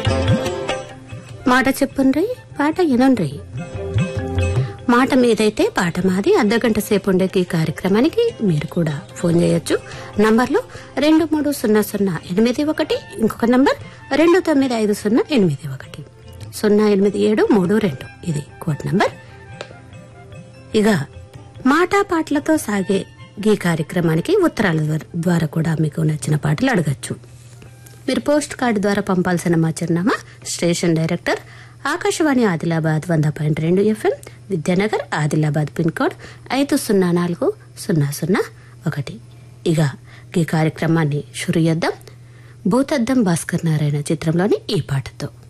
మాట చెప్పుండ్రి పాట ఎనుండ్రి మాట మీదైతే పాట మాది అర్ధగంట సేపు ఉండే ఈ కార్యక్రమానికి మీరు కూడా ఫోన్ చేయొచ్చు నంబర్లు రెండు మూడు సున్నా సున్నా ఎనిమిది ఒకటి ఇంకొక నంబర్ రెండు తొమ్మిది ఐదు సున్నా ఎనిమిది ఒకటి సున్నా ఎనిమిది ఏడు మూడు రెండు ఇది కోడ్ నంబర్ ఇక మాటా పాటలతో సాగే ఈ కార్యక్రమానికి ఉత్తరాల ద్వార- ద్వారా కూడా మీకు నచ్చిన పాటలు అడగచ్చు మీరు పోస్ట్ కార్డు ద్వారా పంపాల్సిన మా చిరునామా స్టేషన్ డైరెక్టర్ ఆకాశవాణి ఆదిలాబాద్ వంద పాయింట్ రెండు FM Vidyanagar Adilabad pin code ఐదు సున్నా నాలుగు సున్నా సున్నా ఒకటి ఇక ఈ కార్యక్రమాన్ని షురు చేద్దాం భూతద్దం భాస్కర్ నారాయణ చిత్రంలోని ఈ పాటతో